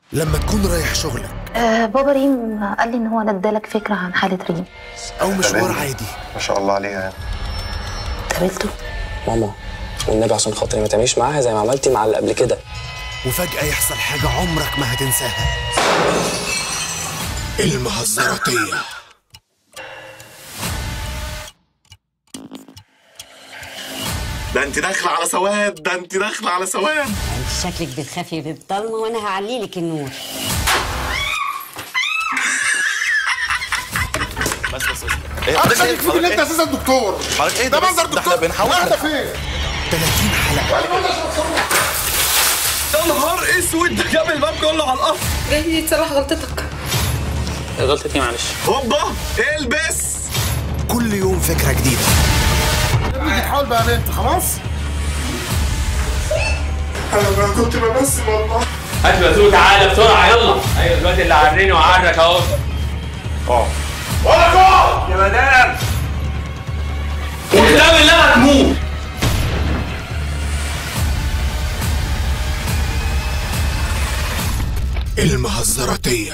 لما تكون رايح شغلك آه بابا ريم قال لي ان هو ادالك فكره عن حاله ريم او مشوار تمام. عادي ما شاء الله عليها يعني قابلته ماما والنبي عشان خاطري ما تعمليش معاها زي ما عملتي مع اللي قبل كده وفجأة يحصل حاجة عمرك ما هتنساها المهزراتية ده انت داخله على سواد ده انت داخله على سواد شكلك بتخافي بالضلمه وانا هعليلك النور بس بس بس ايه انا شاكك فيك ان انت اساسا دكتور حضرتك ايه ده بس؟ منظر ده احنا دكتور بنحاول واحده فين 30 حلقة يا نهار اسود ده جاب الباب كله على الارض جاي تصلح غلطتك غلطتي معلش هوبا البس كل يوم فكرة جديدة ابني بتحاول بقى بنت خلاص انا ما كنت بمثل والله هات بازوق تعالى بسرعه يلا ايوه دلوقتي اللي عرني وعرك اهو اه ولا جول يا مدام قدام اللي هتموت المهزراتية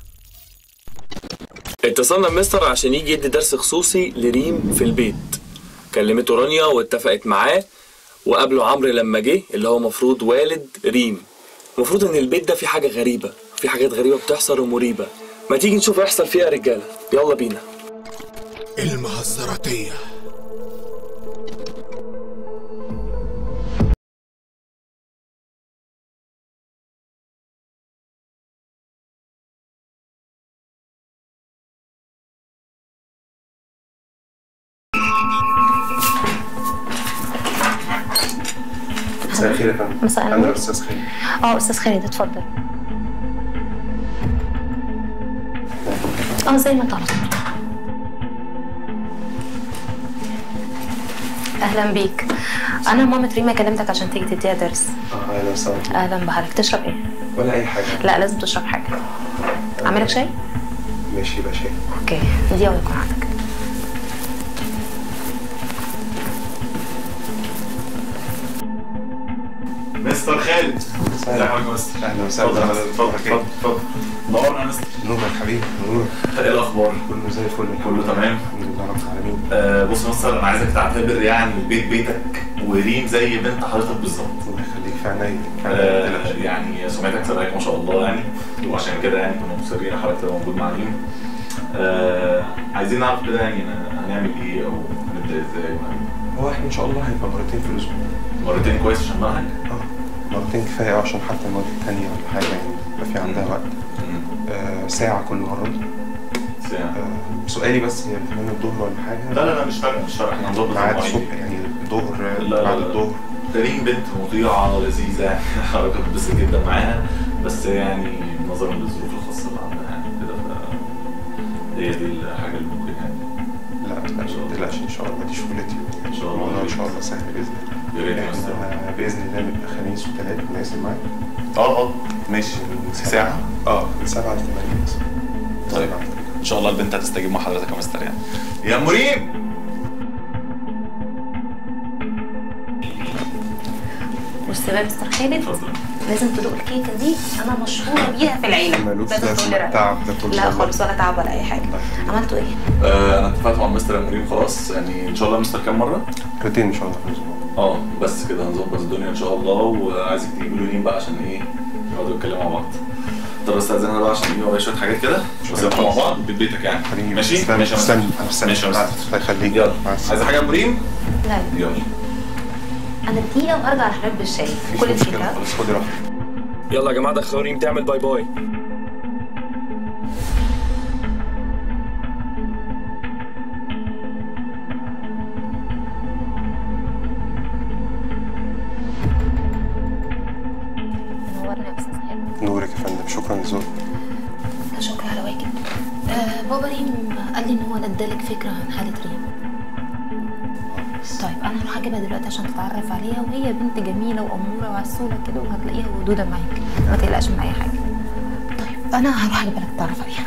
اتصلنا بمستر عشان يجي يدي درس خصوصي لريم في البيت كلمته رانيا واتفقت معاه وقابله عمرو لما جه اللي هو مفروض والد ريم المفروض ان البيت ده فيه حاجه غريبه في حاجات غريبه بتحصل ومريبه ما تيجي نشوف يحصل فيها يا رجاله يلا بينا المهزراتية مساء الخير يا فندم مساء انا النور الاستاذ خالد اه استاذ خالد اتفضل اه زي ما طلبت اهلا بيك انا مامة ريما كلمتك عشان تيجي تديها درس اه اهلا وسهلا اهلا بحضرتك تشرب ايه ولا اي حاجه لا لازم تشرب حاجه اعملك شاي ماشي يبقى شيء اوكي دي ويكون عندك مستر خالد ازي حضرتك يا مستر اهلا وسهلا اتفضل اتفضل اتفضل اتفضل نورنا يا مستر نورك حبيبي نورك ايه الاخبار كله زي الفل كله تمام الحمد لله رب العالمين آه بص يا مستر انا عايزك تعتبر يعني البيت بيتك وريم زي بنت حضرتك بالظبط الله يخليك في عينيا في عينيا ما آه تقلقش. يعني سمعتك سبقك ما شاء الله يعني وعشان كده يعني كنا مصرين حضرتك تبقى موجود مع ريم آه عايزين نعرف كده يعني هنعمل ايه او هنبدا ازاي هو احنا ان شاء الله هيبقى مرتين في الاسبوع مرتين كويس عشان منهج اه مرتين كفايه عشان حتى المواد التانية ولا حاجه يعني يبقى في عندها وقت آه ساعه كل مره ساعة. آه سؤالي بس هي بتنام الظهر ولا حاجه لا لا لا مش فارقه مش فارقه احنا هنظبط ميعاد المواعيد. الصبح يعني الظهر لا، لا، بعد لا. الظهر ريم بنت مطيعة لذيذة حركة بتبسط جدا معاها بس يعني نظرا للظروف الخاصة اللي عندها يعني كده ف هي دي الحاجة اللي ممكن يعني لا لا ما تقلقش ان شاء الله دي شغلتي ان شاء الله الموضوع ان شاء الله سهل باذن يا ريت الله يا مستر. احنا باذن الله نبقى خميس وثلاث مناسب معاك اه اه ماشي ساعة اه من 7 ل 8 مثلا طيب ان شاء الله البنت هتستجيب مع حضرتك يا مستر يعني يا مريم بص بقى يا مستر خالد لازم تدوق الكيكه دي انا مشهوره بيها في العيله ملوش لازم تقول لازمه لي رأيك. التعب ده كله لا والله. خالص ولا تعب ولا اي حاجه عملتوا ايه آه انا اتفقت مع مستر يا مريم خلاص يعني ان شاء الله مستر كام مرة؟ مرتين ان شاء الله في الاسبوع اه بس كده هنظبط الدنيا ان شاء الله وعايزك تجيبوا له ريم بقى عشان ايه يقعدوا يتكلموا مع بعض طب استاذن انا بقى عشان ايه ورايا شويه حاجات كده بس نبقى مع بعض بيت بيتك يعني ماشي تسلم ماشي يا مستر. تسلم تسلم ماشي يا مستر الله يخليك يلا مع السلامة. عايز حاجه يا مريم لا يلا انا دقيقه وهرجع لحضرتك بالشاي مفيش كل مشكله الكيكه خلاص خدي راحتك يلا يا جماعه دخلوا ريم تعمل باي باي نورنا يا استاذ خالد نورك يا فندم شكرا لذوقك لا شكر على واجب آه بابا ريم قال لي ان هو ادالك فكره عن حاله ريم طيب انا هروح اجيبها دلوقتي عشان تتعرف عليها وهي بنت جميله واموره وعسوله كده وهتلاقيها ودوده معاك ما تقلقش من اي حاجه طيب انا هروح اجيبها لك تتعرف عليها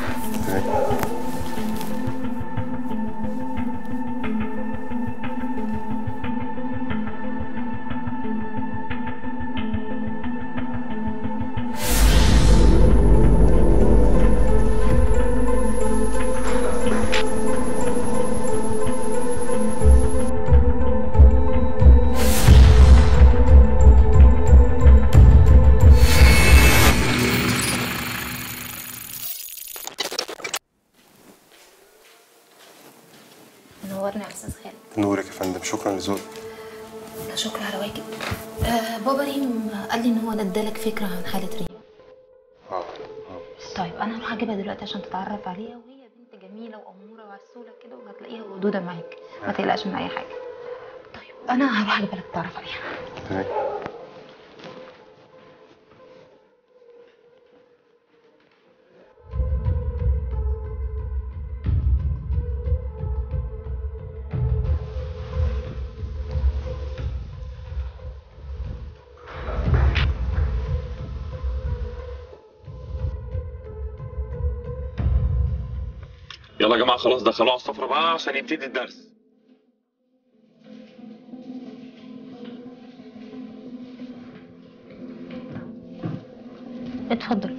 نورك يا فندم شكرا لذوقك لا شكر على واجب آه بابا ريم قال لي ان هو ادالك فكره عن حاله ريم اه اه طيب انا هروح اجيبها دلوقتي عشان تتعرف عليها وهي بنت جميله واموره وعسوله كده وهتلاقيها ودوده معاك ما تقلقش من اي حاجه طيب انا هروح اجيبها لك تتعرف عليها تمام يلا يا جماعه خلاص دخلوا على السفره بقى عشان يبتدي الدرس اتفضل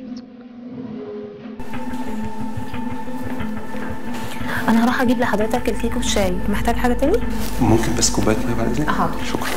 انا هروح اجيب لحضرتك الكيك والشاي محتاج حاجه تاني ممكن بس كوبايه ميه بعد اذنك حاضر. شكرا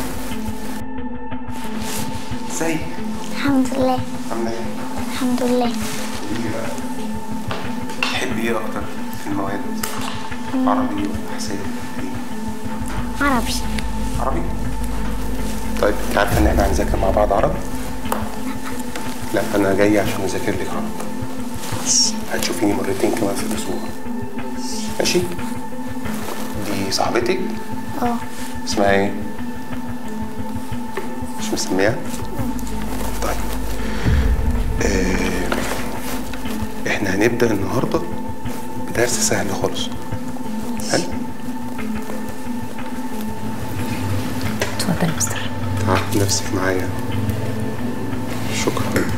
ازيك الحمد لله عامله ايه الحمد لله قولي بقى تحبي ايه اكتر في المواد عربي ولا حساب ولا ايه عربي عربي طيب انت عارفه ان احنا هنذاكر مع بعض عربي لا انا جاي عشان اذاكر لك عربي هتشوفيني مرتين كمان في الاسبوع ماشي دي صاحبتك اه اسمها ايه مش مسميها طيب آه احنا هنبدا النهارده بدرس سهل خالص حلو اتفضل يا مستر تعب نفسك معايا شكرا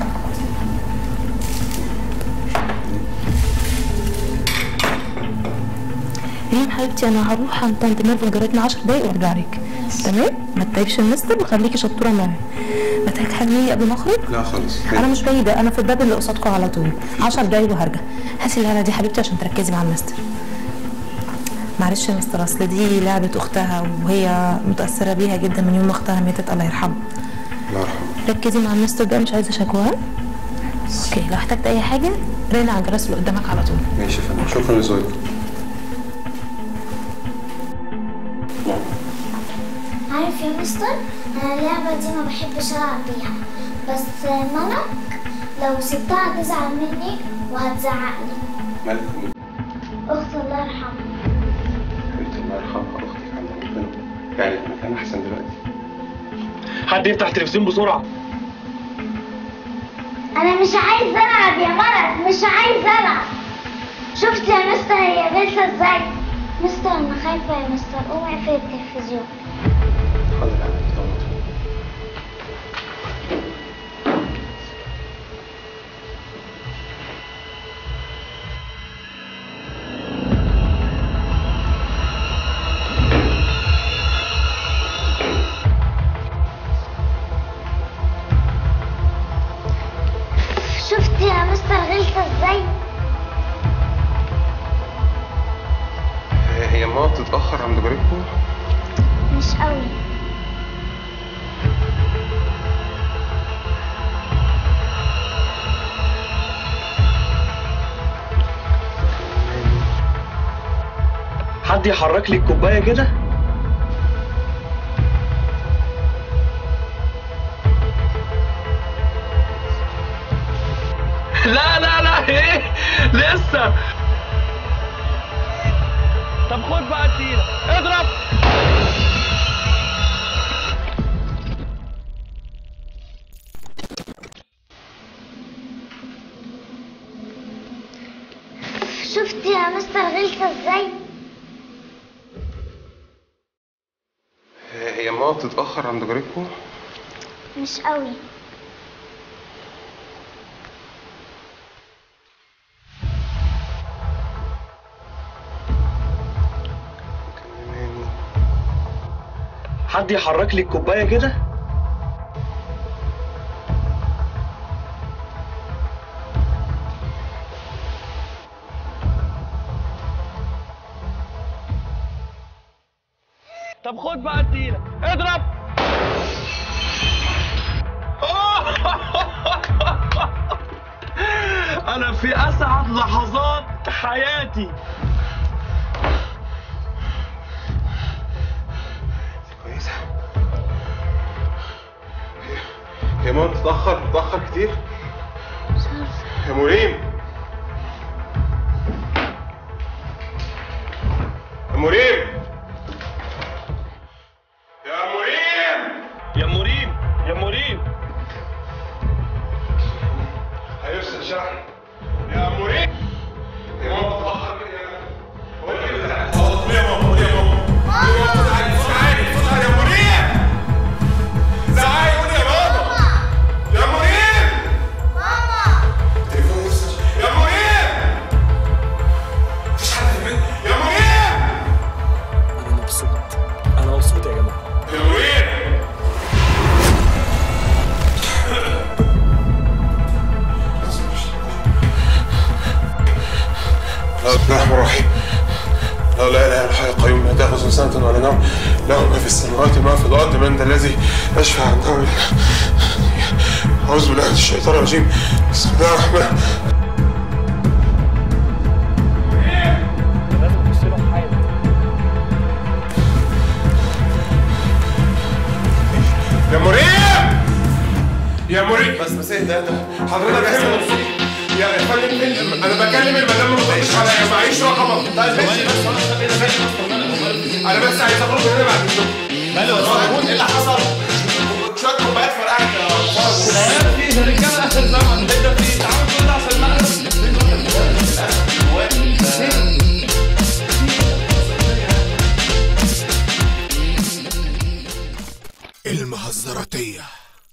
ريم حبيبتي انا هروح عند طنط ميرفن جارتنا 10 دقايق وارجع لك تمام ما تتعبش المستر وخليكي شطوره معايا محتاج حاجه مني قبل ما اخرج لا خالص انا مش بعيده انا في الباب اللي قصادكم على طول 10 دقايق وهرجع هاتي اللعبه دي حبيبتي عشان تركزي مع المستر معلش يا مستر اصل دي لعبه اختها وهي متاثره بيها جدا من يوم ما اختها ماتت الله يرحمها الله يرحمه ركزي مع المستر ده مش عايزه شكوى اوكي لو احتجت اي حاجه رن على الجرس اللي قدامك على طول ماشي يا فندم شكرا لذوقك عارف يا مستر انا اللعبة دي ما بحبش العب بيها بس ملك لو سبتها هتزعل مني وهتزعقلي مالك مين؟ اخت الله يرحمها انت الله يرحمها اختك عند ربنا يعني المكان احسن دلوقتي حد يفتح التلفزيون بسرعه انا مش عايز العب يا ملك مش عايز العب شفت يا مستر هي غلسة ازاي مستر انا خايفة يا مستر قوم اقفل التلفزيون حاضر يا عم طبعا شفت يا مستر غلسة ازاي هي ماما بتتاخر عند جارتكم مش قوي حد يحرك لي الكوبايه كده لا لا لا ايه لسه طب خد بقى التقيله اضرب شفت يا مستر غلسة ازاي هي ماما بتتاخر عند جارتكم مش قوي كلماني حد يحرك لي الكوبايه كده طب خد بقى التقيله اضرب انا في اسعد لحظات حياتي يا ماما تتأخر تتأخر كتير يا مريم يا مريم يا مريم يا مريم يا مريم هيفصل شحن يا مريم يا ماما تتأخر كده يا قول كده قول يا ماما قول يا ماما قول يا ماما تعالي تعالي صوتها يا مريم زعقي قول يا ماما يا مريم تليفون يفصل. يا مريم مفيش حد في البيت يا مريم انا مبسوط انا مبسوط يا جماعه يا مريم بسم الله الرحمن الرحيم لا لا اله الا الحي القيوم لا تاخذ سنه ولا نوم له ما في السماوات وما في الارض من ذا الذي يشفع عنده الا اعوذ بالله من الشيطان الرجيم بسم الله الرحمن يا مريم يا مريم بس بس ايه ده ده حضرتك فين يا يا فندم فين انا بكلم المدام ما بتردش عليا معيش رقمك طيب ماشي بس انا بس عايز اخرج من هنا بعد الشغل ماله يا ايه اللي حصل؟ شويه كوبايات فرقعت في رجاله اخر زمن ده في تعالوا كل ده عشان المقلب المهزراتية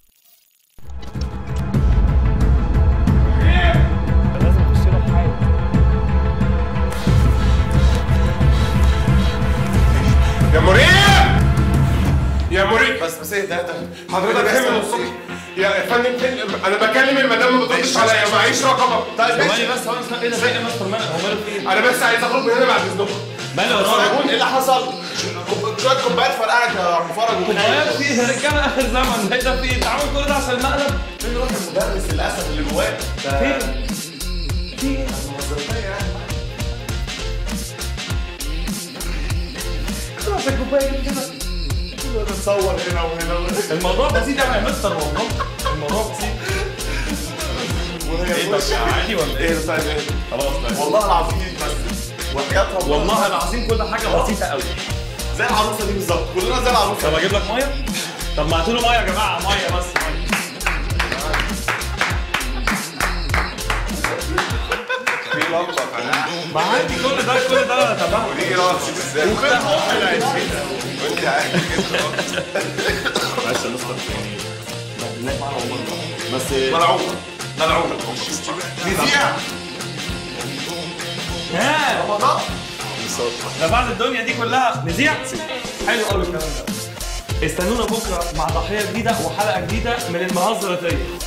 يا مريم يا مريم بس بس ايه ده ده حضرتك فين من الصبح يا يا فندم فين انا بكلم المدام ما بتردش عليا معيش رقمك طيب ماشي بس هو ايه ده فين مستر مالك هو ماله في ايه؟ انا بس عايز اخرج من هنا بعد اذنكم ماله يا راجل ايه اللي حصل؟ شويه كوبايات فرقعت يا عم فرج كوبايات في رجاله اخر زمن ايه ده في ايه؟ تعالوا كل ده عشان المقلب فين روح المدرس للاسف اللي جواه فين؟ في ايه؟ عشان كوبايه كده نتصور هنا وهنا الموضوع بسيط قوي يا مستر والله الموضوع بسيط ايه ده عادي ولا ايه؟ ايه طيب ايه خلاص طيب والله العظيم بس وحياة ربنا والله العظيم كل حاجه بسيطه قوي زي العروسه دي بالظبط كلنا زي العروسه طب اجيب لك ميه؟ طب ما هاتوا له ميه يا جماعه ميه بس ميه في لمبه ما عادي كل ده كل ده تمام دي راسي ازاي وانت عارف معلش يا مستر يعني بهدلناك معانا والله بس ملعوبه ملعوبه نسيها ها رمضان ده بعد الدنيا دي كلها نذيع حلو قوي الكلام ده استنونا بكره مع ضحيه جديده وحلقه جديده من المهزرتيه